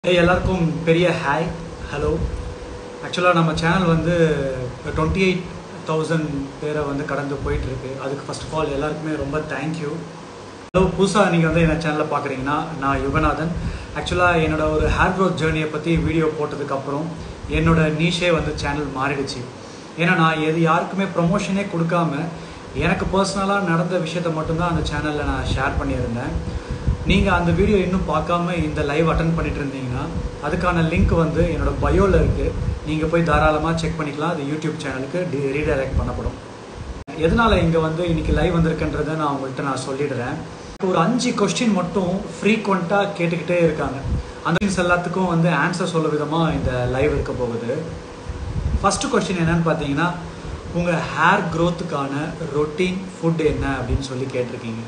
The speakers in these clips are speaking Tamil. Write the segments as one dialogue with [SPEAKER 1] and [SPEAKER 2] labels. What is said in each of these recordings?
[SPEAKER 1] Hey, எல்லாருக்கும் பெரிய ஹாய் ஹலோ ஆக்சுவலாக நம்ம சேனல் வந்து டுவெண்ட்டி எயிட் தௌசண்ட் பேரை வந்து கடந்து போயிட்டுருக்கு அதுக்கு ஃபர்ஸ்ட் ஆஃப் ஆல் எல்லாருக்குமே ரொம்ப தேங்க்யூ ஹலோ புதுசாக நீங்கள் வந்து என்ன சேனலில் பார்க்குறீங்கன்னா நான் யுகநாதன் ஆக்சுவலாக என்னோட ஒரு ஹேர் க்ரோத் ஜேர்னியை பற்றி வீடியோ போட்டதுக்கப்புறம் என்னோட நீஷே வந்து சேனல் மாறிடுச்சு ஏன்னா நான் எது யாருக்குமே ப்ரொமோஷனே கொடுக்காம எனக்கு பர்சனலாக நடந்த விஷயத்த மட்டும்தான் அந்த சேனலில் நான் ஷேர் பண்ணியிருந்தேன் நீங்கள் அந்த வீடியோ இன்னும் பார்க்காம இந்த லைவ் அட்டன் பண்ணிட்டு இருந்தீங்கன்னா அதுக்கான லிங்க் வந்து என்னோட பயோவில் இருக்குது நீங்கள் போய் தாராளமாக செக் பண்ணிக்கலாம் அது யூடியூப் சேனலுக்கு டி ரீடைரக்ட் பண்ணப்படும் எதனால் இங்கே வந்து இன்னைக்கு லைவ் வந்திருக்குன்றதை நான் உங்கள்கிட்ட நான் சொல்லிடுறேன் ஒரு அஞ்சு கொஸ்டின் மட்டும் ஃப்ரீக்வெண்ட்டாக கேட்டுக்கிட்டே இருக்காங்க அந்த questions எல்லாத்துக்கும் வந்து ஆன்சர் சொல்ல விதமாக இந்த லைவ் இருக்க போகுது ஃபஸ்ட்டு கொஸ்டின் என்னன்னு பார்த்தீங்கன்னா உங்கள் ஹேர் க்ரோத்துக்கான ரொட்டீன் ஃபுட் என்ன அப்படின்னு சொல்லி கேட்டிருக்கீங்க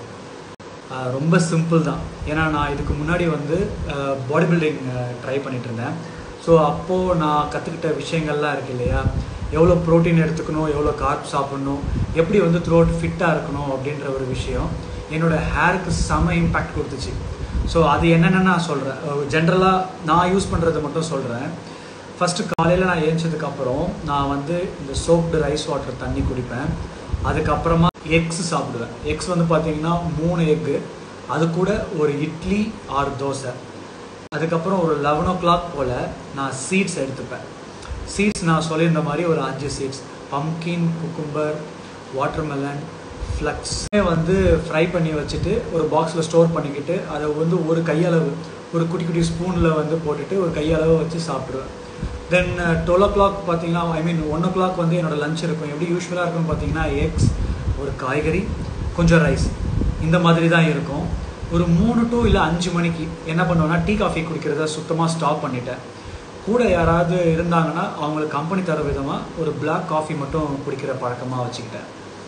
[SPEAKER 1] ஆஹ் ரொம்ப சிம்பிள் தான் ஏன்னா நான் இதுக்கு முன்னாடி வந்து பாடி பில்டிங் ட்ரை பண்ணிட்டு இருந்தேன் ஸோ அப்போது நான் கற்றுக்கிட்ட விஷயங்கள்லாம் இருக்கு இல்லையா எவ்வளோ ப்ரோட்டீன் எடுத்துக்கணும் எவ்வளோ கார்ப் சாப்பிடணும் எப்படி வந்து த்ரூ அவுட் ஃபிட்டாக இருக்கணும் அப்படின்ற ஒரு விஷயம் என்னோட ஹேருக்கு செம இம்பேக்ட் கொடுத்துச்சு ஸோ அது என்னென்னு நான் சொல்கிறேன் ஜென்ரலாக நான் யூஸ் பண்ணுறதை மட்டும் சொல்கிறேன் ஃபஸ்ட்டு காலையில் நான் ஏஞ்சதுக்கப்புறம் நான் வந்து இந்த சோப்டு ரைஸ் வாட்டர் தண்ணி குடிப்பேன் அதுக்கப்புறமா எக்ஸ் சாப்பிடுவேன் எக்ஸ் வந்து பார்த்தீங்கன்னா மூணு எக்கு அது கூட ஒரு இட்லி ஆறு தோசை அதுக்கப்புறம் ஒரு லெவன் ஓ கிளாக் போல் நான் சீட்ஸ் எடுத்துப்பேன் சீட்ஸ் நான் சொல்லியிருந்த மாதிரி ஒரு அஞ்சு seeds pumpkin cucumber watermelon flax வந்து ஃப்ரை பண்ணி வச்சுட்டு ஒரு பாக்ஸில் ஸ்டோர் பண்ணிக்கிட்டு அதை வந்து ஒரு கையளவு ஒரு குட்டி குட்டி ஸ்பூனில் வந்து போட்டுட்டு ஒரு கையளவு வச்சு சாப்பிடுவேன் தென் டுவெல் ஓ கிளாக் பார்த்தீங்கன்னா ஐ மீன் ஒன் ஓ கிளாக் வந்து என்னோட லஞ்ச் இருக்கும் எப்படி யூஸ்வலாக இருக்கும்னு பார்த்தீங்கன்னா எக்ஸ் ஒரு காய்கறி கொஞ்சம் ரைஸ் இந்த மாதிரி தான் இருக்கும் ஒரு மூணு டு இல்லை அஞ்சு மணிக்கு என்ன பண்ணுவேன்னா டீ காஃபி குடிக்கிறத சுத்தமாக ஸ்டாப் பண்ணிட்டேன் கூட யாராவது இருந்தாங்கன்னா அவங்களுக்கு கம்பெனி தர விதமாக ஒரு பிளாக் காஃபி மட்டும் குடிக்கிற பழக்கமாக வச்சுக்கிட்டேன்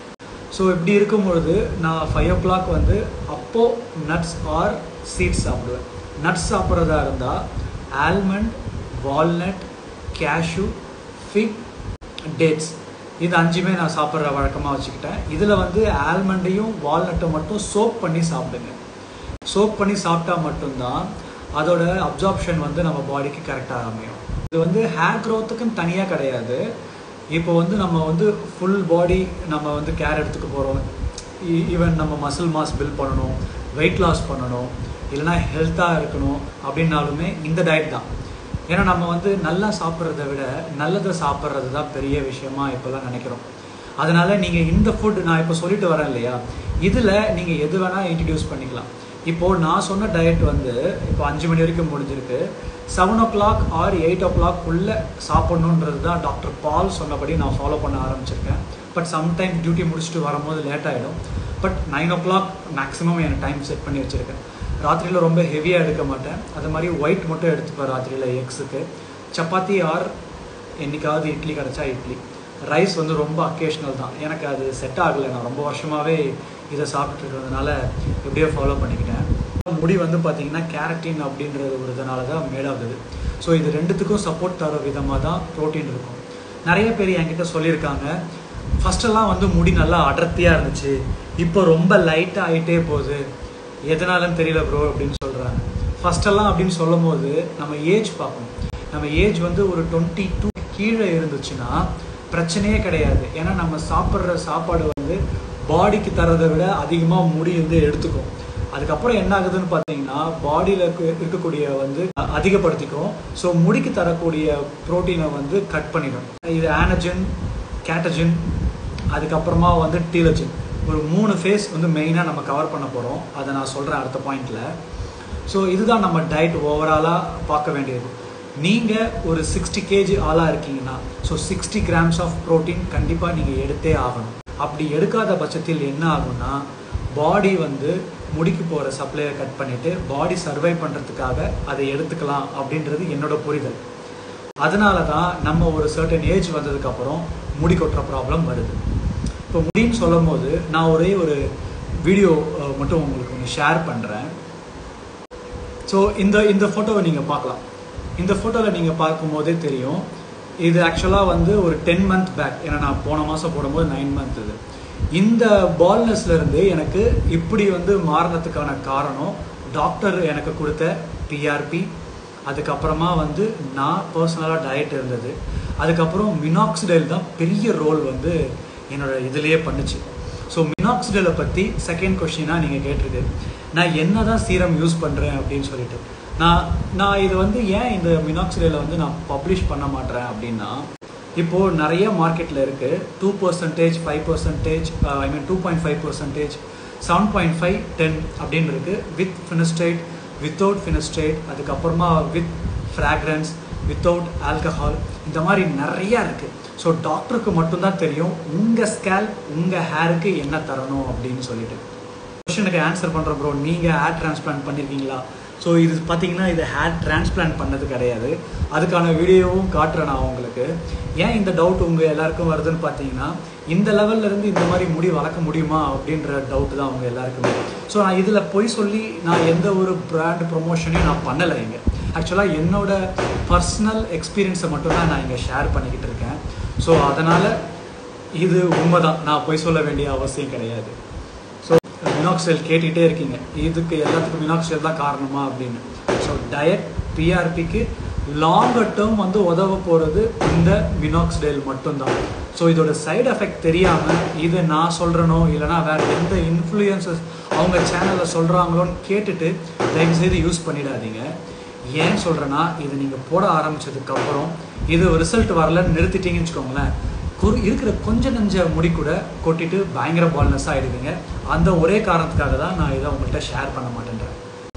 [SPEAKER 1] ஸோ இப்படி இருக்கும் பொழுது நான் ஃபைவ் ஓ கிளாக் வந்து அப்போது நட்ஸ் ஆர் சீட்ஸ் சாப்பிடுவேன் நட்ஸ் சாப்பிட்றதா இருந்தால் almond walnut cashew fig dates இது அஞ்சுமே நான் சாப்பிட்ற வழக்கமாக வச்சுக்கிட்டேன் இதில் வந்து ஆல்மண்டையும் வால்நட்டும் மட்டும் சோப் பண்ணி சாப்பிடுங்க சோப் பண்ணி சாப்பிட்டா மட்டும்தான் அதோட அப்சார்ப்ஷன் வந்து நம்ம பாடிக்கு கரெக்டாக அமையும் இது வந்து ஹேர் க்ரோத்துக்குன்னு தனியாக கிடையாது இப்போ வந்து நம்ம வந்து ஃபுல் பாடி நம்ம வந்து கேர் எடுத்துக்க போகிறோம் ஈவன் நம்ம மசில் மாஸ் பில்ட் பண்ணணும் வெயிட் லாஸ் பண்ணணும் இல்லைனா ஹெல்த்தாக இருக்கணும் அப்படின்னாலுமே இந்த டயட் தான் ஏன்னா நம்ம வந்து நல்லா சாப்பிட்றத விட நல்லதை சாப்பிட்றது தான் பெரிய விஷயமா இப்போல்லாம் நினைக்கிறோம் அதனால நீங்கள் இந்த ஃபுட் நான் இப்போ சொல்லிட்டு வரேன் இல்லையா இதில் நீங்கள் எது வேணால் இன்ட்ரடியூஸ் பண்ணிக்கலாம் இப்போது நான் சொன்ன டயட் வந்து இப்போ அஞ்சு மணி வரைக்கும் முடிஞ்சிருக்கு seven o'clock or eight o'clock உள்ளே சாப்பிட்ணுன்றது தான் டாக்டர் பால் சொன்னபடி நான் ஃபாலோ பண்ண ஆரம்பிச்சிருக்கேன் பட் சம்டைம் டியூட்டி முடிச்சுட்டு வரும்போது லேட் ஆகிடும் but nine o'clock maximum எனக்கு டைம் செட் பண்ணி வச்சுருக்கேன் ராத்திரியில் ரொம்ப ஹெவியாக எடுக்க மாட்டேன் அது மாதிரி ஒயிட் மட்டும் எடுத்துப்பேன் ராத்திரியில் எக்ஸுக்கு சப்பாத்தி ஆர் என்னைக்காவது இட்லி கிடச்சா இட்லி ரைஸ் வந்து ரொம்ப அக்கேஷ்னல் தான் எனக்கு அது செட் ஆகலை நான் ரொம்ப வருஷமாகவே இதை சாப்பிட்டுட்டு இருக்கிறதுனால எப்படியோ ஃபாலோ பண்ணிக்கிட்டேன் முடி வந்து பார்த்தீங்கன்னா கேரட்டின் அப்படின்றது ஒரு இதனால தான் மேலாகுது ஸோ இது ரெண்டுத்துக்கும் சப்போர்ட் தர விதமாக தான் ப்ரோட்டீன் இருக்கும் நிறைய பேர் என்கிட்ட சொல்லியிருக்காங்க ஃபஸ்ட்டெல்லாம் வந்து முடி நல்லா அடர்த்தியாக இருந்துச்சு இப்போ ரொம்ப லைட்டாக ஆகிட்டே போகுது எதனாலன்னு தெரியல ப்ரோ அப்படின்னு சொல்கிறாங்க ஃபஸ்ட்டெல்லாம் அப்படின்னு சொல்லும் போது நம்ம ஏஜ் பார்க்கணும் நம்ம ஏஜ் வந்து ஒரு டுவெண்ட்டி டூ கீழே இருந்துச்சுன்னா பிரச்சனையே கிடையாது ஏன்னா நம்ம சாப்பிட்ற சாப்பாடு வந்து பாடிக்கு தரதை விட அதிகமாக முடி வந்து எடுத்துக்கும் அதுக்கப்புறம் என்ன ஆகுதுன்னு பார்த்தீங்கன்னா பாடியில் இருக்கக்கூடிய வந்து அதிகப்படுத்திக்கும் ஸோ முடிக்கு தரக்கூடிய ப்ரோட்டீனை வந்து கட் பண்ணிடும் இது ஆனஜன் கேட்டஜன் அதுக்கப்புறமா வந்து டீலஜன் ஒரு மூணு ஃபேஸ் வந்து மெயினாக நம்ம கவர் பண்ண போகிறோம் அதை நான் சொல்கிறேன் அடுத்த பாயிண்டில் ஸோ இதுதான் நம்ம டயட் ஓவராலாக பார்க்க வேண்டியது நீங்கள் ஒரு சிக்ஸ்டி கேஜி ஆளாக இருக்கீங்கன்னா so sixty grams of protein கண்டிப்பாக நீங்கள் எடுத்தே ஆகணும் அப்படி எடுக்காத பட்சத்தில் என்ன ஆகும்னா பாடி வந்து முடிக்கு போகிற சப்ளையை கட் பண்ணிவிட்டு பாடி சர்வை பண்ணுறதுக்காக அதை எடுத்துக்கலாம் அப்படின்றது என்னோட புரிதல் அதனால தான் நம்ம ஒரு சர்டன் ஏஜ் வந்ததுக்கப்புறம் முடி கொட்டுற ப்ராப்ளம் வருது இப்போ முடின்னு சொல்லும் போது நான் ஒரே ஒரு வீடியோ மட்டும் உங்களுக்கு ஒன்று ஷேர் பண்ணுறேன் ஸோ இந்த இந்த ஃபோட்டோவை நீங்கள் பார்க்கலாம் இந்த ஃபோட்டோவில் நீங்கள் பார்க்கும்போதே தெரியும் இது ஆக்சுவலாக வந்து ஒரு டென் மந்த் பேக் ஏன்னா நான் போன மாதம் போடும்போது நைன் மந்த் இது இந்த பால்னஸ்லேருந்து எனக்கு இப்படி வந்து மாறினதுக்கான காரணம் டாக்டர் எனக்கு கொடுத்த பிஆர்பி அதுக்கப்புறமா வந்து நான் பர்சனலாக டயட் இருந்தது அதுக்கப்புறம் மினாக்சிடைல் தான் பெரிய ரோல் வந்து என்னோட இதுலேயே பண்ணுச்சு ஸோ மினாக்சிடலை பற்றி செகண்ட் கொஷினாக நீங்கள் கேட்டிருக்கு நான் என்ன தான் சீரம் யூஸ் பண்ணுறேன் அப்படின்னு சொல்லிட்டு நான் நான் இது வந்து ஏன் இந்த மினாக்சிடலை வந்து நான் பப்ளிஷ் பண்ண மாட்டேறேன் அப்படின்னா இப்போது நிறைய மார்க்கெட்டில் இருக்குது two percentage five percentage I mean two point five percentage seven point five ten அப்படின்னு இருக்குது வித் ஃபினஸ்டேட் வித்தவுட் ஃபினஸ்டேட் அதுக்கப்புறமா வித் ஃப்ராக்ரன்ஸ் வித்தவுட் ஆல்கஹால் இந்த மாதிரி நிறையா இருக்குது ஸோ டாக்டருக்கு மட்டும்தான் தெரியும் உங்கள் ஸ்கேல் உங்கள் ஹேருக்கு என்ன தரணும் அப்படின்னு சொல்லிட்டு கொஷனுக்கு ஆன்சர் பண்ணுறோம் ப்ரோ நீங்கள் ஹேர் டிரான்ஸ்பிளான்ட் பண்ணியிருக்கீங்களா ஸோ இது பார்த்தீங்கன்னா இது ஹேர் டிரான்ஸ்பிளான்ட் பண்ணது கிடையாது அதுக்கான வீடியோவும் காட்டுறேன் நான் உங்களுக்கு ஏன் இந்த டவுட் உங்கள் எல்லாருக்கும் வருதுன்னு பார்த்தீங்கன்னா இந்த லெவல்ல இருந்து இந்த மாதிரி முடி வளர்க்க முடியுமா அப்படின்ற டவுட் தான் அவங்க எல்லாருக்குமே ஸோ நான் இதில் போய் சொல்லி நான் எந்த ஒரு பிராண்ட் ப்ரொமோஷனையும் நான் பண்ணலை இங்கே ஆக்சுவலாக என்னோட பர்சனல் எக்ஸ்பீரியன்ஸை மட்டும் தான் நான் இங்கே ஷேர் பண்ணிக்கிட்டு இருக்கேன் ஸோ அதனால் இது உண்மைதான் நான் போய் சொல்ல வேண்டிய அவசியம் கிடையாது ஸோ மினாக்சைல் கேட்டுகிட்டே இருக்கீங்க இதுக்கு எல்லாத்துக்கும் மினாக்சைல் தான் காரணமா அப்படின்னு ஸோ டயட் பிஆர்பிக்கு லாங்கர் டேர்ம் வந்து உதவ போகிறது இந்த மினாக்ஸ்டைல் மட்டும்தான் ஸோ இதோட சைடு எஃபெக்ட் தெரியாமல் இது நான் சொல்கிறனோ இல்லைனா வேறு எந்த இன்ஃப்ளூயன்சஸ் அவங்க சேனலில் சொல்கிறாங்களோன்னு கேட்டுட்டு தயவுசெய்து யூஸ் பண்ணிடாதீங்க ஏன் சொல்கிறேன்னா இது நீங்கள் போட ஆரம்பித்ததுக்கப்புறம் இது ரிசல்ட் வரலன்னு நிறுத்திட்டீங்கன்னு வச்சுக்கோங்களேன் குறு இருக்கிற கொஞ்ச நஞ்ச முடி கூட கொட்டிட்டு பயங்கர பால்னஸ் ஆகிடுவீங்க அந்த ஒரே காரணத்துக்காக தான் நான் இதை உங்கள்கிட்ட ஷேர் பண்ண மாட்டேன்றேன்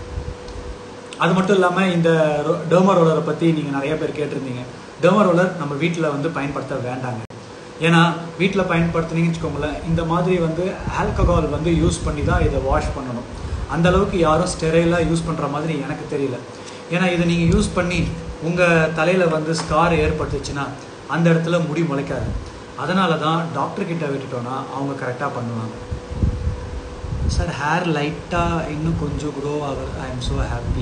[SPEAKER 1] அது மட்டும் இல்லாமல் இந்த டெர்மா ரோலரை பற்றி நீங்கள் நிறைய பேர் கேட்டிருந்தீங்க டெர்மா ரோலர் நம்ம வீட்டில் வந்து பயன்படுத்த வேண்டாங்க ஏன்னா வீட்டில் பயன்படுத்துனீங்கன்னு வச்சுக்கோங்களேன் இந்த மாதிரி வந்து ஆல்கஹால் வந்து யூஸ் பண்ணி தான் இதை வாஷ் பண்ணணும் அந்த அளவுக்கு யாரும் ஸ்டெரைலாக யூஸ் பண்ணுற மாதிரி எனக்கு தெரியல ஏன்னா இதை நீங்கள் யூஸ் பண்ணி உங்கள் தலையில் வந்து ஸ்கார் ஏற்பட்டுச்சுன்னா அந்த இடத்துல முடி முளைக்காது அதனால தான் டாக்டர் கிட்ட விட்டுட்டோன்னா அவங்க கரெக்டாக பண்ணுவாங்க சார் ஹேர் லைட்டாக இன்னும் கொஞ்சம் க்ரோ ஆகுது I am so happy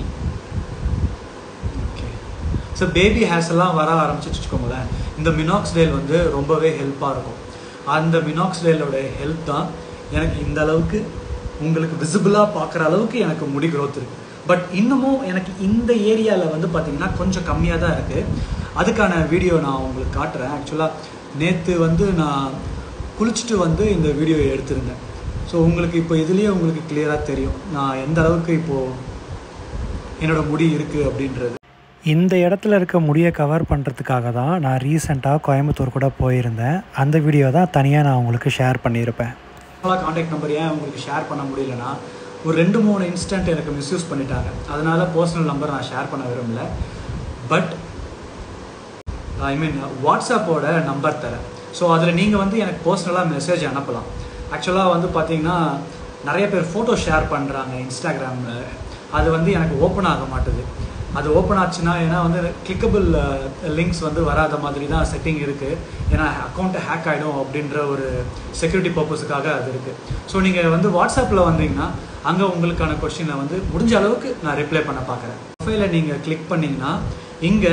[SPEAKER 1] okay so baby hairs எல்லாம் வர ஆரம்பிச்சிட்டு வச்சுக்கோங்களேன் இந்த மினாக்ஸ்டேல் வந்து ரொம்பவே ஹெல்ப்பாக இருக்கும் அந்த மினாக்ஸ்டேலோட ஹெல்ப் தான் எனக்கு இந்த அளவுக்கு உங்களுக்கு விசிபிளாக பார்க்குற அளவுக்கு எனக்கு முடி க்ரோத் இருக்குது பட் இன்னமும் எனக்கு இந்த ஏரியாவில் வந்து பார்த்திங்கன்னா கொஞ்சம் கம்மியாக தான் இருக்குது அதுக்கான வீடியோ நான் உங்களுக்கு காட்டுறேன் ஆக்சுவலாக நேற்று வந்து நான் குளிச்சுட்டு வந்து இந்த வீடியோ எடுத்திருந்தேன் ஸோ உங்களுக்கு இப்போ இதுலேயே உங்களுக்கு கிளியராக தெரியும் நான் எந்த அளவுக்கு இப்போது என்னோட முடி இருக்குது அப்படின்றது
[SPEAKER 2] இந்த இடத்துல இருக்க முடியை கவர் பண்ணுறதுக்காக தான் நான் ரீசெண்டாக கோயம்புத்தூர் கூட போயிருந்தேன் அந்த வீடியோ தான் தனியாக நான் உங்களுக்கு ஷேர் பண்ணியிருப்பேன்
[SPEAKER 1] காண்டாக்ட் நம்பர் ஏன் உங்களுக்கு ஷேர் பண்ண முடியலன்னா ஒரு ரெண்டு மூணு இன்ஸ்டன்ட் எனக்கு மிஸ்யூஸ் பண்ணிட்டாங்க அதனால பர்சனல் நம்பர் நான் ஷேர் பண்ண விரும்பல பட் ஐ மீன் வாட்ஸ்அப்போட நம்பர் தரேன் ஸோ அதில் நீங்கள் வந்து எனக்கு பர்சனலாக மெசேஜ் அனுப்பலாம் ஆக்சுவலாக வந்து பார்த்தீங்கன்னா நிறைய பேர் ஃபோட்டோ ஷேர் பண்ணுறாங்க இன்ஸ்டாகிராமில் அது வந்து எனக்கு ஓப்பன் ஆக மாட்டுது அது ஓப்பன் ஆச்சுன்னா ஏன்னா வந்து கிளிக்கபிள் லிங்க்ஸ் வந்து வராத மாதிரி தான் செட்டிங் இருக்குது ஏன்னா அக்கௌண்ட்டு ஹேக் ஆகிடும் அப்படின்ற ஒரு செக்யூரிட்டி பர்பஸுக்காக அது இருக்குது ஸோ நீங்கள் வந்து வாட்ஸ்அப்பில் வந்தீங்கன்னா அங்கே உங்களுக்கான கொஸ்டினை வந்து முடிஞ்ச அளவுக்கு நான் ரிப்ளை பண்ண பார்க்குறேன் ப்ரொஃபைலை நீங்கள் கிளிக் பண்ணிங்கன்னா இங்கே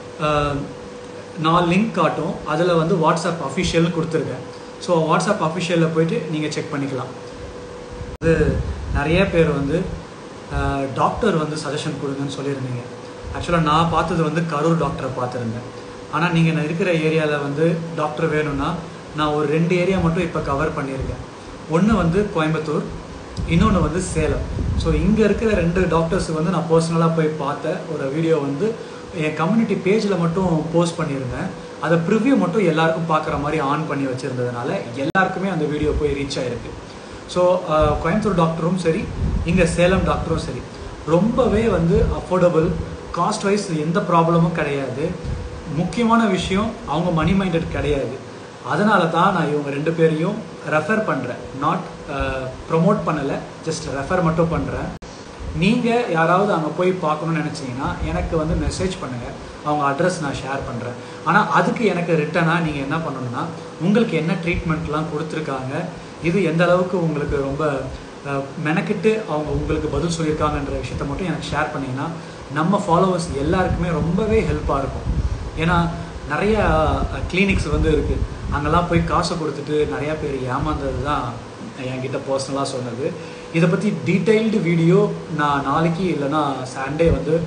[SPEAKER 1] நாலு லிங்க் காட்டும் அதில் வந்து வாட்ஸ்அப் அஃபிஷியல்னு கொடுத்துருக்கேன் ஸோ வாட்ஸ்அப் அஃபிஷியலில் போயிட்டு நீங்கள் செக் பண்ணிக்கலாம் அது நிறைய பேர் வந்து டாக்டர் வந்து சஜஷன் கொடுங்கன்னு சொல்லியிருந்தீங்க ஆக்சுவலாக நான் பார்த்தது வந்து கரூர் டாக்டரை பார்த்துருந்தேன் ஆனால் நீங்கள் நான் இருக்கிற ஏரியாவில் வந்து டாக்டர் வேணும்னா நான் ஒரு ரெண்டு ஏரியா மட்டும் இப்போ கவர் பண்ணியிருக்கேன் ஒன்று வந்து கோயம்புத்தூர் இன்னொன்று வந்து சேலம் ஸோ இங்கே இருக்கிற ரெண்டு டாக்டர்ஸ் வந்து நான் பர்சனலாக போய் பார்த்த ஒரு வீடியோ வந்து என் கம்யூனிட்டி பேஜில் மட்டும் போஸ்ட் பண்ணியிருந்தேன் அதை ப்ரிவ்யூ மட்டும் எல்லாருக்கும் பார்க்குற மாதிரி ஆன் பண்ணி வச்சுருந்ததுனால எல்லாருக்குமே அந்த வீடியோ போய் ரீச் ஆகிருக்கு ஸோ கோயம்புத்தூர் டாக்டரும் சரி இங்கே சேலம் டாக்டரும் சரி ரொம்பவே வந்து அஃபோர்டபுள் காஸ்ட் வைஸ் எந்த ப்ராப்ளமும் கிடையாது முக்கியமான விஷயம் அவங்க மணி மைண்டட் கிடையாது அதனால தான் நான் இவங்க ரெண்டு பேரையும் ரெஃபர் பண்ணுறேன் நாட் ப்ரொமோட் பண்ணலை ஜஸ்ட் ரெஃபர் மட்டும் பண்ணுறேன் நீங்கள் யாராவது அங்கே போய் பார்க்கணுன்னு நினச்சிங்கன்னா எனக்கு வந்து மெசேஜ் பண்ணுங்கள் அவங்க அட்ரஸ் நான் ஷேர் பண்ணுறேன் ஆனால் அதுக்கு எனக்கு ரிட்டனாக நீங்கள் என்ன பண்ணணும்னா உங்களுக்கு என்ன ட்ரீட்மெண்ட்லாம் கொடுத்துருக்காங்க இது எந்த அளவுக்கு உங்களுக்கு ரொம்ப மெனக்கிட்டு அவங்க உங்களுக்கு பதில் சொல்லியிருக்காங்கன்ற விஷயத்த மட்டும் எனக்கு ஷேர் பண்ணிங்கன்னா நம்ம ஃபாலோவர்ஸ் எல்லாருக்குமே ரொம்பவே ஹெல்ப்பாக இருக்கும் ஏன்னா நிறைய கிளினிக்ஸ் வந்து இருக்குது அங்கெல்லாம் போய் காசை கொடுத்துட்டு நிறையா பேர் ஏமாந்தது தான் என்கிட்ட பர்சனலாக சொன்னது இதை பற்றி டீட்டெயில்டு வீடியோ நான் நாளைக்கு இல்லைனா சண்டே வந்து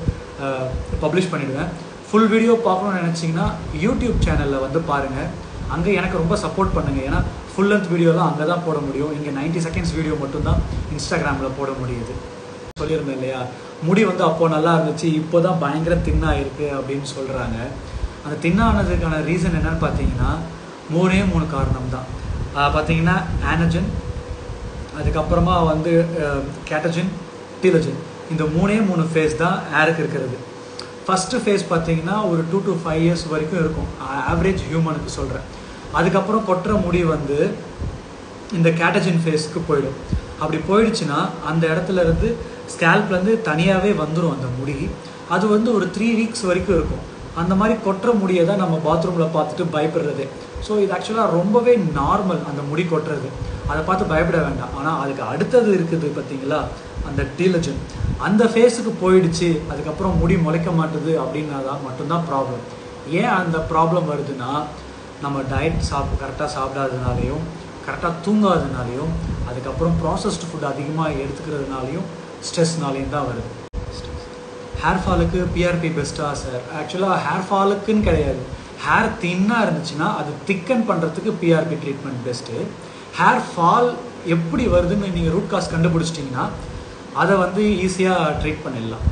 [SPEAKER 1] பப்ளிஷ் பண்ணிடுவேன் ஃபுல் வீடியோ பார்க்கணும்னு நினச்சிங்கன்னா யூடியூப் சேனலில் வந்து பாருங்கள் அங்கே எனக்கு ரொம்ப சப்போர்ட் பண்ணுங்கள் ஏன்னா ஃபுல் லென்த் வீடியோலாம் அங்கே தான் போட முடியும் இங்கே 90 செகண்ட்ஸ் வீடியோ மட்டும்தான் இன்ஸ்டாகிராமில் போட முடியுது சொல்லியிருந்தேன் இல்லையா முடி வந்து அப்போ நல்லா இருந்துச்சு இப்போ தான் பயங்கர தின்னாக இருக்கு அப்படின்னு சொல்கிறாங்க அந்த தின்னானதுக்கான ரீசன் என்னன்னு பார்த்தீங்கன்னா மூணே மூணு காரணம் தான் பார்த்தீங்கன்னா ஆனஜன் அதுக்கப்புறமா வந்து கேட்டஜன் டீலஜன் இந்த மூணே மூணு ஃபேஸ் தான் ஏருக்கு இருக்கிறது ஃபஸ்ட்டு ஃபேஸ் பார்த்தீங்கன்னா ஒரு டூ டு ஃபைவ் இயர்ஸ் வரைக்கும் இருக்கும் ஆவரேஜ் ஹியூமனுக்கு சொல்கிறேன் அதுக்கப்புறம் கொட்டுற முடி வந்து இந்த கேட்டஜன் ஃபேஸ்க்கு போயிடும் அப்படி போயிடுச்சுன்னா அந்த இடத்துல இருந்து ஸ்கேல்ப்லேருந்து தனியாகவே வந்துடும் அந்த முடி அது வந்து ஒரு த்ரீ வீக்ஸ் வரைக்கும் இருக்கும் அந்த மாதிரி கொட்டுற முடியை தான் நம்ம பாத்ரூமில் பார்த்துட்டு பயப்படுறது ஸோ இது ஆக்சுவலாக ரொம்பவே நார்மல் அந்த முடி கொட்டுறது அதை பார்த்து பயப்பட வேண்டாம் ஆனால் அதுக்கு அடுத்தது இருக்குது பார்த்தீங்களா அந்த டீலஜன் அந்த ஃபேஸுக்கு போயிடுச்சு அதுக்கப்புறம் முடி முளைக்க மாட்டுது அப்படின்னா தான் மட்டும்தான் ப்ராப்ளம் ஏன் அந்த ப்ராப்ளம் வருதுன்னா நம்ம டயட் சாப் கரெக்டாக சாப்பிடாததுனாலையும் கரெக்டாக தூங்காததுனாலையும் அதுக்கப்புறம் ப்ராசஸ்டு ஃபுட் அதிகமாக எடுத்துக்கிறதுனாலையும் ஸ்ட்ரெஸ்னாலையும் தான் வருது ஹேர் ஃபாலுக்கு பிஆர்பி பெஸ்ட்டா சார் ஆக்சுவலாக ஹேர் ஃபாலுக்குன்னு கிடையாது ஹேர் தின்னாக இருந்துச்சுன்னா அது திக்கன் பண்ணுறதுக்கு PRP treatment best hair fall எப்படி வருதுன்னு நீங்கள் ரூட் காஸ் கண்டுபிடிச்சிட்டிங்கன்னா அதை வந்து ஈஸியாக ட்ரீட் பண்ணிடலாம்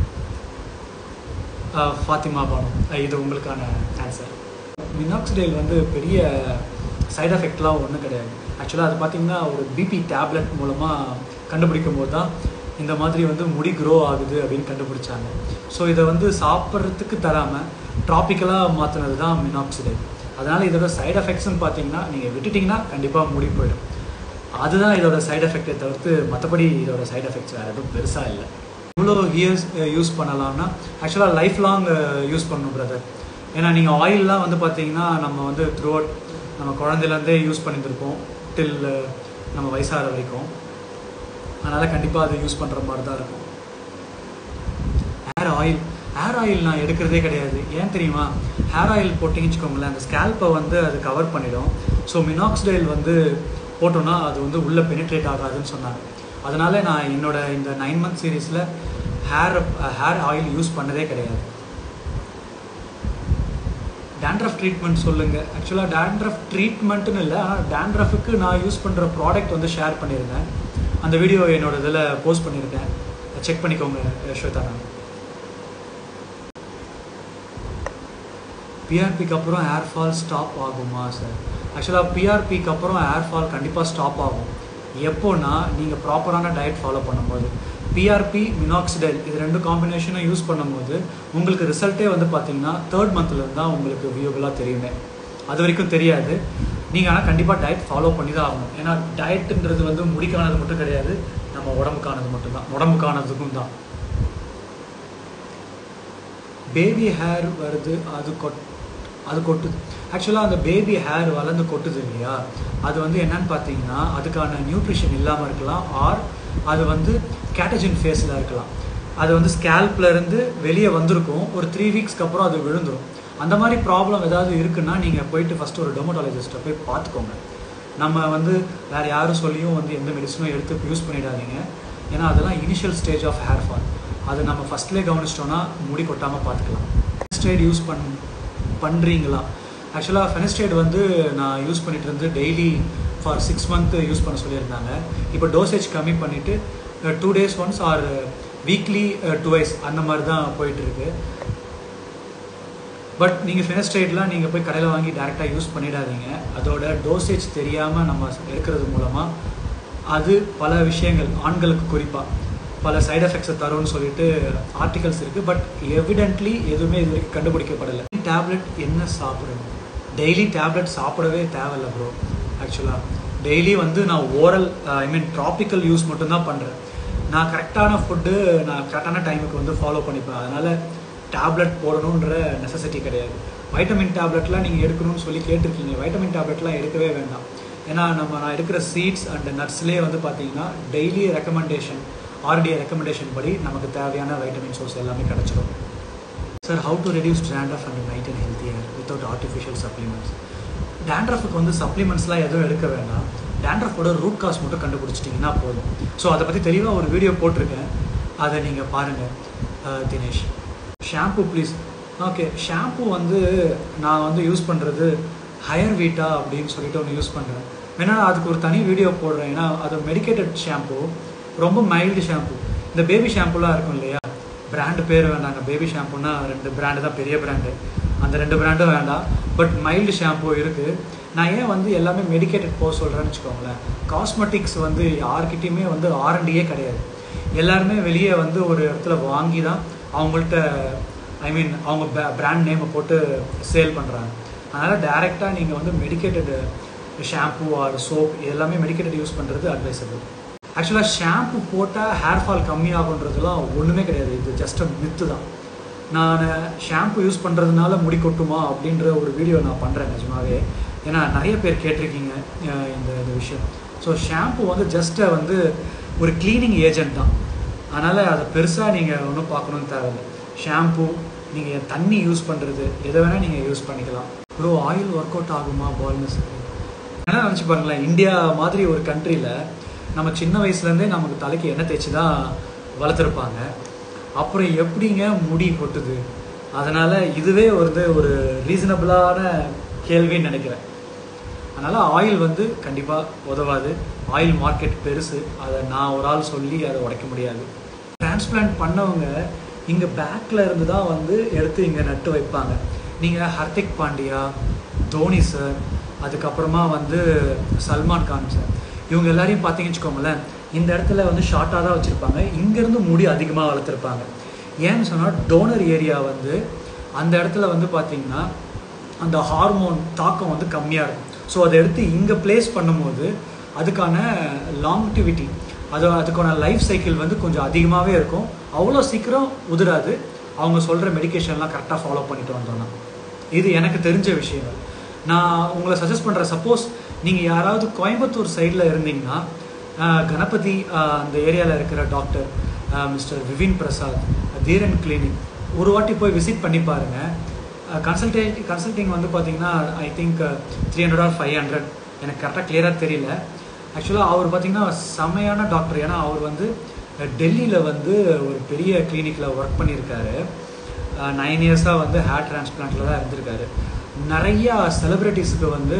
[SPEAKER 1] ஃபாத்திமா பானு இது உங்களுக்கான ஆன்சர் மினாக்சிடைல் வந்து பெரிய சைடு எஃபெக்ட்லாம் ஒன்றும் கிடையாது ஆக்சுவலாக அது பார்த்தீங்கன்னா ஒரு பிபி டேப்லெட் மூலமாக கண்டுபிடிக்கும் போது தான் இந்த மாதிரி வந்து முடி க்ரோ ஆகுது அப்படின்னு கண்டுபிடிச்சாங்க ஸோ இதை வந்து சாப்பிட்றதுக்கு தராமல் ட்ராபிக்கலாக மாற்றினது தான் மினாக்சிடைல் அதனால் இதோட சைடு எஃபெக்ட்ஸ்னு பார்த்தீங்கன்னா நீங்கள் விட்டுட்டிங்கன்னா கண்டிப்பாக முடி போயிடும் அதுதான் இதோட சைடு எஃபெக்டை தவிர்த்து மற்றபடி இதோட சைடு எஃபெக்ட்ஸ் வேறு எதுவும் பெருசாக இல்லை இவ்வளோ இயர்ஸ் யூஸ் பண்ணலாம்னா ஆக்சுவலாக லைஃப் லாங் யூஸ் பண்ணணும் பிரதர் ஏன்னா நீங்கள் ஆயிலெலாம் வந்து பார்த்தீங்கன்னா நம்ம வந்து த்ரூ அவுட் நம்ம குழந்தையிலேருந்தே யூஸ் பண்ணியிருந்திருப்போம் டில் நம்ம வயசாகிற வரைக்கும் அதனால் கண்டிப்பாக அதை யூஸ் பண்ணுற மாதிரி தான் இருக்கும் ஹேர் ஆயில் ஹேர் ஆயில் நான் எடுக்கிறதே கிடையாது ஏன் தெரியுமா ஹேர் ஆயில் போட்டிங்கன்னு வச்சுக்கோங்களேன் அந்த ஸ்கேல்ப்பை வந்து அது கவர் பண்ணிடும் ஸோ மினாக்சிடைல் வந்து போட்டோன்னா அது வந்து உள்ளே பெனிட்ரேட் ஆகாதுன்னு சொன்னாங்க அதனால் நான் என்னோட இந்த நைன் மந்த் சீரீஸில் ஹேர் ஹேர் ஆயில் யூஸ் பண்ணதே கிடையாது டேண்ட்ரஃப் ட்ரீட்மெண்ட் சொல்லுங்கள் ஆக்சுவலாக டேண்ட்ரஃப் ட்ரீட்மெண்ட்டுன்னு இல்லை ஆனால் டேண்ட்ரஃபுக்கு நான் யூஸ் பண்ணுற ப்ராடக்ட் வந்து ஷேர் பண்ணியிருந்தேன் அந்த வீடியோ என்னோட இதில் போஸ்ட் பண்ணியிருக்கேன் செக் பண்ணிக்கோங்க ஸ்வேதா நான் பிஆர்பிக்கு அப்புறம் ஹேர் ஃபால் ஸ்டாப் ஆகுமா சார் ஆக்சுவலாக பிஆர்பிக்கு அப்புறம் ஹேர் ஃபால் கண்டிப்பாக ஸ்டாப் ஆகும் எப்போனா நீங்கள் ப்ராப்பரான டயட் ஃபாலோ பண்ணும்போது பிஆர்பி மினாக்சிடைல் இது ரெண்டு காம்பினேஷனும் யூஸ் பண்ணும்போது உங்களுக்கு ரிசல்ட்டே வந்து பார்த்தீங்கன்னா தேர்ட் மந்த்லேருந்து தான் உங்களுக்கு வியூபிளாக தெரியுமே அது வரைக்கும் தெரியாது நீங்கள் ஆனால் கண்டிப்பாக டயட் ஃபாலோ பண்ணி தான் ஆகணும் ஏன்னா டயட்டுன்றது வந்து முடிக்கானது மட்டும் கிடையாது நம்ம உடம்புக்கானது மட்டும்தான் உடம்புக்கானதுக்கும் தான் பேபி ஹேர் வருது அது கொட் அது கொட்டுது ஆக்சுவலாக அந்த பேபி ஹேர் வளர்ந்து கொட்டுது இல்லையா அது வந்து என்னன்னு பார்த்தீங்கன்னா அதுக்கான நியூட்ரிஷன் இல்லாமல் இருக்கலாம் ஆர் அது வந்து கேட்டஜின் ஃபேஸில் இருக்கலாம் அது வந்து ஸ்கேல்ப்ல இருந்து வெளியே வந்திருக்கும் ஒரு த்ரீ வீக்ஸ்க்கு அப்புறம் அது விழுந்துரும் அந்த மாதிரி ப்ராப்ளம் ஏதாவது இருக்குன்னா நீங்கள் போயிட்டு ஃபஸ்ட்டு ஒரு டெமோட்டாலஜிஸ்ட்டை போய் பார்த்துக்கோங்க நம்ம வந்து வேறு யாரும் சொல்லியும் வந்து எந்த மெடிசனும் எடுத்து யூஸ் பண்ணிடாதீங்க ஏன்னா அதெல்லாம் initial stage of hair fall அது நம்ம ஃபஸ்ட்லேயே கவனிச்சிட்டோன்னா முடி கொட்டாமல் பார்த்துக்கலாம் ஃபெனஸ்டைட் யூஸ் பண் பண்ணுறீங்களா ஆக்சுவலாக ஃபெனஸ்டைட் வந்து நான் யூஸ் பண்ணிட்டு இருந்து daily for six month use பண்ண சொல்லியிருந்தாங்க இப்போ டோசேஜ் கம்மி பண்ணிவிட்டு two days once or weekly twice அந்த மாதிரி தான் போயிட்டுருக்கு பட் நீங்கள் ஃபெனஸ்டைட்லாம் நீங்கள் போய் கடையில் வாங்கி டேரெக்டாக யூஸ் பண்ணிடாதீங்க அதோட டோசேஜ் தெரியாமல் நம்ம எடுக்கிறது மூலமாக அது பல விஷயங்கள் ஆண்களுக்கு குறிப்பாக பல சைடு எஃபெக்ட்ஸை தரும்னு சொல்லிட்டு ஆர்டிகல்ஸ் இருக்குது பட் எவிடென்ட்லி எதுவுமே இது வரைக்கும் கண்டுபிடிக்கப்படலை டேப்லெட் என்ன சாப்பிடணும் டெய்லி டேப்லெட் சாப்பிடவே தேவையில்ல ப்ரோ ஆக்சுவலாக டெய்லி வந்து நான் oral I mean tropical use மட்டும்தான் பண்ணுறேன் நான் கரெக்டான ஃபுட்டு நான் கரெக்டான டைமுக்கு வந்து ஃபாலோ பண்ணிப்பேன் அதனால் டேப்லெட் போடணுன்ற நெசசிட்டி கிடையாது வைட்டமின் டேப்லெட்லாம் நீங்கள் எடுக்கணும்னு சொல்லி கேட்டிருக்கீங்க வைட்டமின் டேப்லெட்லாம் எடுக்கவே வேண்டாம் ஏன்னா நம்ம நான் எடுக்கிற சீட்ஸ் அண்ட் நட்ஸ்லேயே வந்து பார்த்தீங்கன்னா டெய்லி ரெக்கமெண்டேஷன் ஆர்டிஏ ரெக்கமெண்டேஷன் படி நமக்கு தேவையான வைட்டமின் சோர்ஸ் எல்லாமே கிடச்சிடும் sir how to reduce dandruff and maintain healthy hair without artificial supplements டேண்ட்ரஃபுக்கு வந்து சப்ளிமெண்ட்ஸ்லாம் எதுவும் எடுக்க வேண்டாம் டேண்ட்ரஃபோட ரூட் காஸ் மட்டும் கண்டுபிடிச்சிட்டிங்கன்னா போதும் ஸோ அதை பற்றி தெளிவாக ஒரு வீடியோ போட்டிருக்கேன் அதை நீங்கள் பாருங்கள் Dinesh shampoo please okay shampoo வந்து நான் வந்து யூஸ் பண்ணுறது ஹையர் வீட்டா அப்படின்னு சொல்லிட்டு ஒன்று யூஸ் பண்ணுறேன் வேணா அதுக்கு ஒரு தனி வீடியோ போடுறேன் ஏன்னா அது மெடிக்கேட்டட் ஷாம்பு ரொம்ப மைல்டு ஷாம்பு இந்த பேபி ஷாம்புலாம் இருக்கும் இல்லையா பிராண்டு பேர் வேண்டாங்க பேபி ஷாம்புனா ரெண்டு பிராண்டு தான் பெரிய பிராண்டு அந்த ரெண்டு பிராண்டும் வேண்டாம் பட் மைல்டு ஷாம்பு இருக்குது நான் ஏன் வந்து எல்லாமே மெடிக்கேட்டட் போக சொல்கிறேன்னு வச்சுக்கோங்களேன் காஸ்மெட்டிக்ஸ் வந்து யார்கிட்டயுமே வந்து ஆர்என்டியே கிடையாது எல்லாருமே வெளியே வந்து ஒரு இடத்துல வாங்கி தான் அவங்கள்ட்ட ஐ மீன் அவங்க பிராண்ட் நேமை போட்டு சேல் பண்ணுறாங்க அதனால் டேரெக்டாக நீங்கள் வந்து மெடிக்கேட்டட் ஷாம்பு ஆர் சோப் எல்லாமே மெடிக்கேட்டட் யூஸ் பண்ணுறது அட்வைசபிள் ஆக்சுவலாக ஷாம்பு போட்டால் ஹேர் ஃபால் கம்மியாகுன்றதுலாம் ஒன்றுமே கிடையாது இது ஜஸ்ட் மித்து தான் நான் ஷாம்பு யூஸ் பண்ணுறதுனால முடி கொட்டுமா அப்படின்ற ஒரு வீடியோ நான் பண்ணுறேன் நிஜமாவே ஏன்னா நிறைய பேர் கேட்டிருக்கீங்க அஹ் இந்த இந்த விஷயம் ஸோ ஷாம்பு வந்து ஜஸ்ட்டை வந்து ஒரு க்ளீனிங் ஏஜென்ட் தான் அதனால் அதை பெருசாக நீங்கள் ஒன்றும் பார்க்கணும்னு தேவையில்லை ஷாம்பு நீங்கள் தண்ணி யூஸ் பண்ணுறது எதை வேணால் நீங்கள் யூஸ் பண்ணிக்கலாம் ப்ரோ ஆயில் ஒர்க் அவுட் ஆகுமா பால்னஸுக்கு ஏன்னா நினச்சி பாருங்களேன் இந்தியா மாதிரி ஒரு கண்ட்ரியில் நம்ம சின்ன வயசுலேருந்தே நமக்கு தலைக்கு எண்ணெய் தேய்ச்சி தான் வளர்த்துருப்பாங்க அப்புறம் எப்படிங்க முடி கொட்டுது அதனால் இதுவே வந்து ஒரு ரீசனபிளான கேள்வின்னு நினைக்கிறேன் அதனால் ஆயில் வந்து கண்டிப்பாக உதவாது ஆயில் மார்க்கெட் பெருசு அதை நான் ஒரு ஆள் சொல்லி அதை உடைக்க முடியாது டிரான்ஸ்பிளான்ட் பண்ணவங்க இங்கே பேக்கில் இருந்து தான் வந்து எடுத்து இங்கே நட்டு வைப்பாங்க நீங்கள் ஹர்திக் பாண்டியா தோனி சார் அதுக்கப்புறமா வந்து சல்மான் கான் சார் இவங்க எல்லாரையும் பார்த்தீங்கன்னு வச்சுக்கோங்களேன் இந்த இடத்துல வந்து ஷார்ட்டாக தான் வச்சுருப்பாங்க இங்கேருந்து முடி அதிகமாக வளர்த்துருப்பாங்க ஏன்னு சொன்னால் டோனர் ஏரியா வந்து அந்த இடத்துல வந்து பார்த்தீங்கன்னா அந்த ஹார்மோன் தாக்கம் வந்து கம்மியாக இருக்கும் ஸோ அதை எடுத்து இங்கே ப்ளேஸ் பண்ணும்போது அதுக்கான லாங்டிவிட்டி அது அதுக்கான லைஃப் சைக்கிள் வந்து கொஞ்சம் அதிகமாகவே இருக்கும் அவ்வளோ சீக்கிரம் உதிராது அவங்க சொல்கிற மெடிகேஷன்லாம் கரெக்டாக ஃபாலோ பண்ணிட்டு வந்தோம்னா இது எனக்கு தெரிஞ்ச விஷயங்கள் நான் உங்களை சஜஸ்ட் பண்ணுறேன் சப்போஸ் நீங்கள் யாராவது கோயம்புத்தூர் சைடில் இருந்தீங்கன்னா ஆஹ், கணபதி ஆஹ், அந்த ஏரியாவில் இருக்கிற doctor mister Vipin Prasad Dheeran clinic ஒரு வாட்டி போய் விசிட் பண்ணி பாருங்கள் கன்சல்டே கன்சல்டிங் வந்து பார்த்தீங்கன்னா I think three hundred or five hundred எனக்கு கரெக்டாக கிளியராக தெரியல ஆக்சுவலாக அவர் பார்த்தீங்கன்னா செம்மையான டாக்டர் ஏன்னா அவர் வந்து டெல்லியில் வந்து ஒரு பெரிய கிளினிக்கில் ஒர்க் பண்ணியிருக்காரு நைன் இயர்ஸாக வந்து ஹேர் டிரான்ஸ்பிளான்ட்டில் தான் இருந்திருக்காரு நிறையா செலிப்ரிட்டிஸ்க்கு வந்து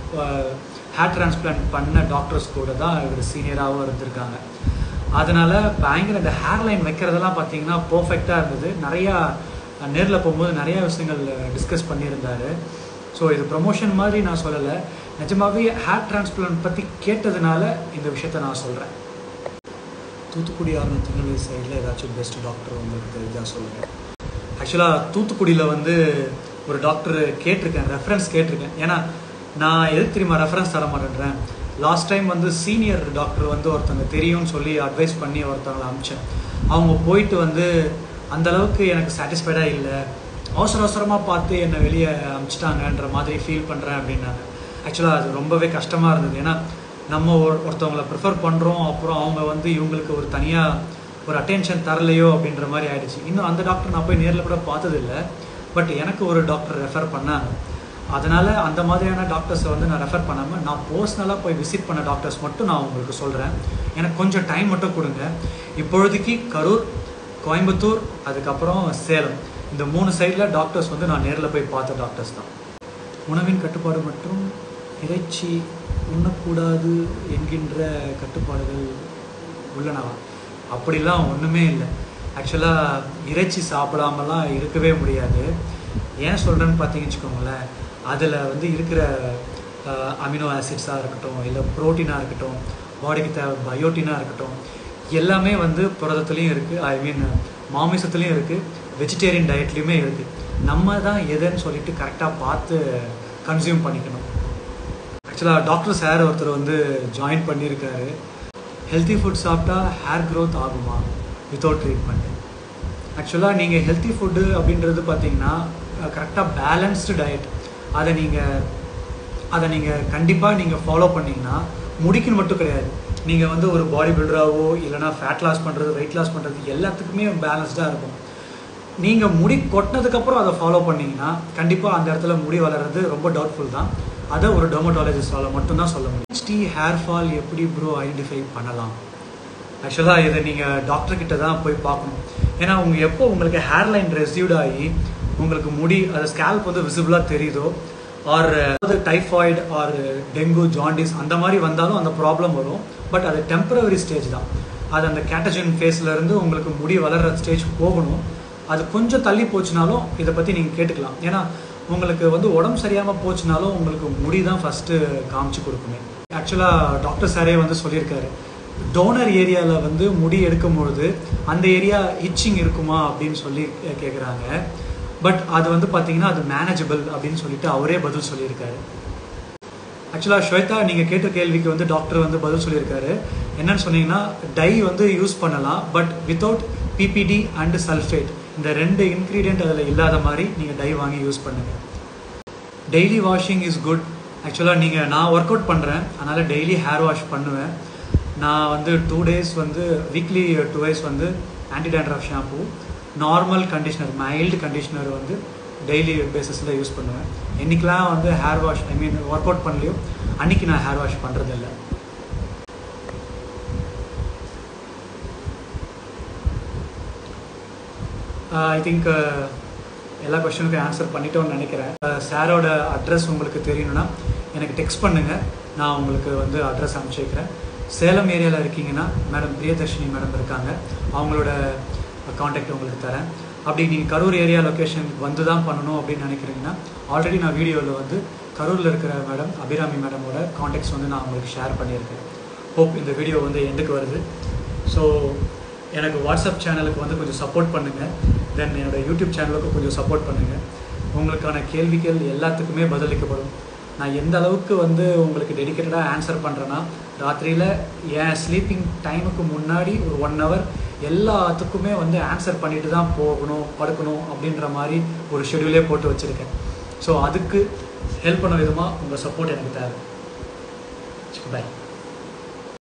[SPEAKER 1] ஹேர் டிரான்ஸ்பிளான்ட் பண்ண டாக்டர்ஸ் கூட தான் இவர் சீனியராகவும் இருந்திருக்காங்க அதனால பயங்கர இந்த ஹேர் லைன் வைக்கிறதெல்லாம் பார்த்தீங்கன்னா பர்ஃபெக்டாக இருந்தது நிறையா நேரில் போகும்போது நிறையா விஷயங்கள் டிஸ்கஸ் பண்ணியிருந்தாரு ஸோ இது ப்ரொமோஷன் மாதிரி நான் சொல்லலை நிஜமாவே ஹேர் டிரான்ஸ்பிளான்ட் பற்றி கேட்டதுனால இந்த விஷயத்த நான் சொல்கிறேன் தூத்துக்குடி ஆர்ன திருநெல்வேலி சைடில் ஏதாச்சும் பெஸ்ட் டாக்டர் உங்களுக்கு தெரிஞ்சால் சொல்லுங்கள் ஆக்சுவலாக தூத்துக்குடியில் வந்து ஒரு டாக்டர் கேட்டிருக்கேன் ரெஃபரன்ஸ் கேட்டிருக்கேன் ஏன்னா நான் எதுக்கு தெரியுமா ரெஃபரன்ஸ் தர மாட்டேன்றேன் லாஸ்ட் டைம் வந்து சீனியர் டாக்டர் வந்து ஒருத்தவங்க தெரியும்னு சொல்லி அட்வைஸ் பண்ணி ஒருத்தவங்களை அமிச்சேன் அவங்க போயிட்டு வந்து அந்த அளவுக்கு எனக்கு சாட்டிஸ்ஃபைடாக இல்லை அவசர அவசரமாக பார்த்து என்னை வெளியே அமிச்சிட்டாங்கன்ற மாதிரி ஃபீல் பண்ணுறேன் அப்படின்னாங்க ஆக்சுவலாக அது ரொம்பவே கஷ்டமாக இருந்தது ஏன்னா நம்ம ஒரு ஒருத்தவங்களை ப்ரிஃபர் பண்ணுறோம் அப்புறம் அவங்க வந்து இவங்களுக்கு ஒரு தனியாக ஒரு அட்டென்ஷன் தரலையோ அப்படின்ற மாதிரி ஆயிடுச்சு இன்னும் அந்த டாக்டர் நான் போய் நேரில் கூட பார்த்ததில்ல பட் எனக்கு ஒரு டாக்டர் ரெஃபர் பண்ணாங்க அதனால் அந்த மாதிரியான டாக்டர்ஸை வந்து நான் ரெஃபர் பண்ணாமல் நான் பர்சனலாக போய் விசிட் பண்ண டாக்டர்ஸ் மட்டும் நான் உங்களுக்கு சொல்கிறேன் எனக்கு கொஞ்சம் டைம் மட்டும் கொடுங்க இப்பொழுதைக்கு கரூர் கோயம்புத்தூர் அதுக்கப்புறம் சேலம் இந்த மூணு சைடில் டாக்டர்ஸ் வந்து நான் நேரில் போய் பார்த்த டாக்டர்ஸ் தான் உணவின் கட்டுப்பாடு மற்றும் இறைச்சி உண்ணக்கூடாது என்கின்ற கட்டுப்பாடுகள் உள்ளனவா அப்படிலாம் ஒன்றுமே இல்லை ஆக்சுவலாக இறைச்சி சாப்பிடாமலாம் இருக்கவே முடியாது ஏன் சொல்கிறேன்னு பார்த்தீங்கன்னு வச்சுக்கோங்களேன் அதில் வந்து இருக்கிற அமினோ ஆசிட்ஸாக இருக்கட்டும் இல்லை ப்ரோட்டீனாக இருக்கட்டும் பாடிக்கு தேவை பயோட்டினாக இருக்கட்டும் எல்லாமே வந்து புரதத்துலேயும் இருக்குது ஐ மீன் மாமிசத்துலேயும் இருக்குது வெஜிடேரியன் டயட்லேயுமே இருக்குது நம்ம தான் எதுன்னு சொல்லிட்டு கரெக்டாக பார்த்து கன்சியூம் பண்ணிக்கணும் ஆக்சுவலாக டாக்டர் சார் ஒருத்தர் வந்து ஜாயின் பண்ணியிருக்காரு ஹெல்த்தி ஃபுட் சாப்பிட்டா ஹேர் க்ரோத் ஆகுமா வித்தவுட் ட்ரீட்மெண்ட் ஆக்சுவலாக நீங்கள் ஹெல்த்தி ஃபுட்டு அப்படின்றது பார்த்தீங்கன்னா கரெக்டாக பேலன்ஸ்டு டயட் அதை நீங்கள் அதை நீங்கள் கண்டிப்பாக நீங்கள் ஃபாலோ பண்ணிங்கன்னா முடிக்குன்னு மட்டும் கிடையாது நீங்கள் வந்து ஒரு பாடி பில்டராகவோ இல்லைனா ஃபேட் லாஸ் பண்ணுறது வெயிட் லாஸ் பண்ணுறது எல்லாத்துக்குமே பேலன்ஸ்டாக இருக்கும் நீங்கள் முடி கொட்டினதுக்கப்புறம் அதை ஃபாலோ பண்ணீங்கன்னா கண்டிப்பாக அந்த இடத்துல முடி வளர்றது ரொம்ப டவுட்ஃபுல் தான் அதை ஒரு டெர்மட்டாலஜிஸ்டால் மட்டும்தான் சொல்ல முடியும் ஹெச்டி ஹேர் ஃபால் எப்படி ப்ரோ ஐடென்டிஃபை பண்ணலாம் ஆக்சுவலாக இதை நீங்கள் டாக்டர் கிட்ட தான் போய் பார்க்கணும் ஏன்னா உங்க எப்போ உங்களுக்கு ஹேர்லைன் ரெசியூட் ஆகி உங்களுக்கு முடி அது ஸ்கேல்ப் வந்து விசிபிளாக தெரியுதோ ஆர் அதாவது டைஃபாய்டு ஆர் டெங்கு ஜாண்டிஸ் அந்த மாதிரி வந்தாலும் அந்த ப்ராப்ளம் வரும் பட் அது டெம்பரவரி ஸ்டேஜ் தான் அது அந்த கேட்டஜன் ஃபேஸ்ல இருந்து உங்களுக்கு முடி வளர்ற ஸ்டேஜ் போகணும் அது கொஞ்சம் தள்ளி போச்சுனாலும் இதை பற்றி நீங்கள் கேட்டுக்கலாம் ஏன்னா உங்களுக்கு வந்து உடம்பு சரியாமல் போச்சுனாலும் உங்களுக்கு முடி தான் ஃபஸ்ட்டு காமிச்சு கொடுக்குமே ஆக்சுவலாக டாக்டர் சாரே வந்து சொல்லியிருக்காரு டோனர் ஏரியாவில் வந்து முடி எடுக்கும் பொழுது அந்த ஏரியா இச்சிங் இருக்குமா அப்படின்னு சொல்லி கேட்குறாங்க பட் அது வந்து பார்த்தீங்கன்னா அது மேனேஜபிள் அப்படின்னு சொல்லிட்டு அவரே பதில் சொல்லியிருக்காரு ஆக்சுவலாக ஸ்வேதா நீங்கள் கேட்ட கேள்விக்கு வந்து டாக்டர் வந்து பதில் சொல்லியிருக்காரு என்னன்னு சொன்னீங்கன்னா டை வந்து யூஸ் பண்ணலாம் but without PPD and sulphate இந்த ரெண்டு இன்க்ரீடியன்ட் அதில் இல்லாத மாதிரி நீங்கள் டை வாங்கி யூஸ் பண்ணுங்கள் டெய்லி வாஷிங் இஸ் குட் ஆக்சுவலாக நீங்கள் நான் ஒர்க் அவுட் பண்ணுறேன் அதனால் டெய்லி ஹேர் வாஷ் பண்ணுவேன் நான் வந்து டூ டேஸ் வந்து வீக்லி டூ டேஸ் வந்து anti dandruff shampoo normal conditioner mild conditioner வந்து டெய்லி பேசிஸில் யூஸ் பண்ணுவேன் என்றைக்கெலாம் வந்து hair wash I mean work out பண்ணலையோ அன்றைக்கி நான் ஹேர் வாஷ் பண்ணுறதில்ல ஐ திங்க் எல்லா கொஸ்டினுக்கும் ஆன்சர் பண்ணிட்டோம்னு நினைக்கிறேன் சாரோட அட்ரஸ் உங்களுக்கு தெரியணும்னா எனக்கு டெக்ஸ்ட் பண்ணுங்கள் நான் உங்களுக்கு வந்து அட்ரஸ் அனுப்பிச்சி வைக்கிறேன் சேலம் ஏரியாவில் இருக்கீங்கன்னா மேடம் பிரியதர்ஷினி மேடம் இருக்காங்க அவங்களோட காண்டாக்ட் உங்களுக்கு தரேன் அப்படி நீங்கள் கரூர் ஏரியா லொக்கேஷனுக்கு வந்து தான் பண்ணணும் அப்படின்னு நினைக்கிறீங்கன்னா ஆல்ரெடி நான் வீடியோவில் வந்து கரூரில் இருக்கிற மேடம் அபிராமி மேடமோட காண்டாக்ட்ஸ் வந்து நான் உங்களுக்கு ஷேர் பண்ணியிருக்கேன் ஹோப் இந்த வீடியோ வந்து எண்டுக்கு வருது ஸோ எனக்கு வாட்ஸ்அப் சேனலுக்கு வந்து கொஞ்சம் சப்போர்ட் பண்ணுங்கள் தென் என்னோடய யூடியூப் சேனலுக்கு கொஞ்சம் சப்போர்ட் பண்ணுங்கள் உங்களுக்கான கேள்விகள் எல்லாத்துக்குமே பதிலளிக்கப்படும் நான் எந்த அளவுக்கு வந்து உங்களுக்கு டெடிக்கேட்டடாக ஆன்சர் பண்ணுறேன்னா ராத்திரியில் என் ஸ்லீப்பிங் டைமுக்கு முன்னாடி ஒரு ஒன் ஹவர் எல்லாத்துக்குமே வந்து ஆன்சர் பண்ணிட்டு தான் போகணும் படுக்கணும் அப்படின்ற மாதிரி ஒரு ஷெடியூலே போட்டு வச்சுருக்கேன் ஸோ அதுக்கு ஹெல்ப் பண்ண விதமாக உங்கள் சப்போர்ட் எனக்கு தேவை பாய்